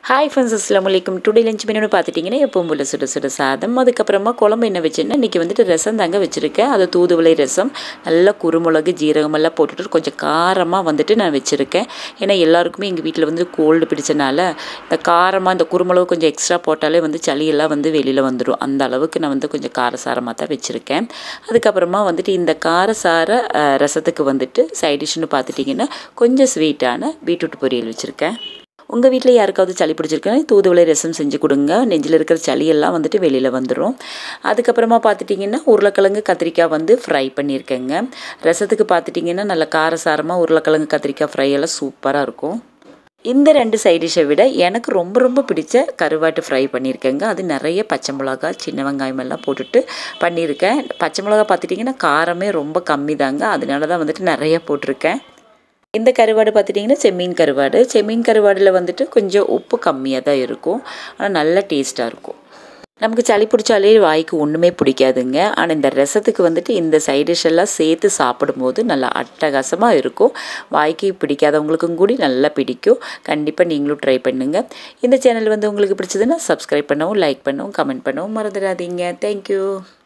hi friends அஸ்லாம் வலைக்கம் today lunch menu பார்த்துட்டிங்கன்னா எப்பவும் போல் சுட சுட சாதம் அதுக்கப்புறமா குழம்பு என்ன வச்சேன்னா இன்றைக்கி வந்துட்டு ரசம் தாங்க வச்சுருக்கேன் அது தூதுவளை ரசம் நல்லா குருமிளகு ஜீரகமெல்லாம் போட்டுட்டு கொஞ்சம் காரமாக வந்துட்டு நான் வச்சுருக்கேன் ஏன்னா எல்லாருக்குமே எங்கள் வீட்டில் வந்து கோல்டு பிடிச்சனால இந்த காரமாக இந்த குருமிளகு கொஞ்சம் எக்ஸ்ட்ரா போட்டாலே வந்து சளியெல்லாம் வந்து வெளியில் வந்துடும் அந்த அளவுக்கு நான் வந்து கொஞ்சம் காரசாரமாக தான் வச்சுருக்கேன் அதுக்கப்புறமா வந்துட்டு இந்த காரசார அஹ், ரசத்துக்கு வந்துட்டு சைட் டிஷ்னு பார்த்துட்டிங்கன்னா கொஞ்சம் ஸ்வீட்டான பீட்ரூட் பொரியல் வச்சுருக்கேன் உங்கள் வீட்டில் யாருக்காவது சளி பிடிச்சிருக்குன்னா தூதுவளை ரசம் செஞ்சு கொடுங்க நெஞ்சில் இருக்கிற சளியெல்லாம் வந்துட்டு வெளியில் வந்துடும் அதுக்கப்புறமா பார்த்துட்டிங்கன்னா உருளைக்கிழங்கு கத்திரிக்காய் வந்து ஃப்ரை பண்ணியிருக்கேங்க ரசத்துக்கு பார்த்துட்டிங்கன்னா நல்ல காரசாரமாக உருளைக்கிழங்கு கத்திரிக்காய் ஃப்ரை எல்லாம் சூப்பராக இருக்கும் இந்த ரெண்டு சைட் டிஷ்ஷை விட எனக்கு ரொம்ப ரொம்ப பிடிச்ச கருவாட்டு ஃப்ரை பண்ணியிருக்கேங்க அது நிறைய பச்சை மிளகா சின்ன வெங்காயம் எல்லாம் போட்டுட்டு பண்ணியிருக்கேன் பச்சை மிளகா பார்த்துட்டிங்கன்னா காரமே ரொம்ப கம்மி தாங்க அதனால தான் வந்துட்டு நிறைய போட்டிருக்கேன் இந்த கருவாடு பார்த்துட்டிங்கன்னா செம்மீன் கருவாடு செம்மீன் கருவாடில் வந்துட்டு கொஞ்சம் உப்பு கம்மியாக தான் இருக்கும் ஆனால் நல்ல டேஸ்ட்டாக இருக்கும் நமக்கு சளி பிடிச்சாலே வாய்க்கு ஒன்றுமே பிடிக்காதுங்க ஆனால் இந்த ரசத்துக்கு வந்துட்டு இந்த சைட் டிஷ் எல்லாம் சேர்த்து சாப்பிடும்போது நல்லா அட்டகாசமாக இருக்கும் வாய்க்கு பிடிக்காதவங்களுக்கும் கூடி நல்லா பிடிக்கும் கண்டிப்பாக நீங்களும் ட்ரை பண்ணுங்கள் இந்த சேனல் வந்து உங்களுக்கு பிடிச்சதுன்னா சப்ஸ்கிரைப் பண்ணவும் லைக் பண்ணவும் கமெண்ட் பண்ணவும் மறந்துடாதீங்க தேங்க்யூ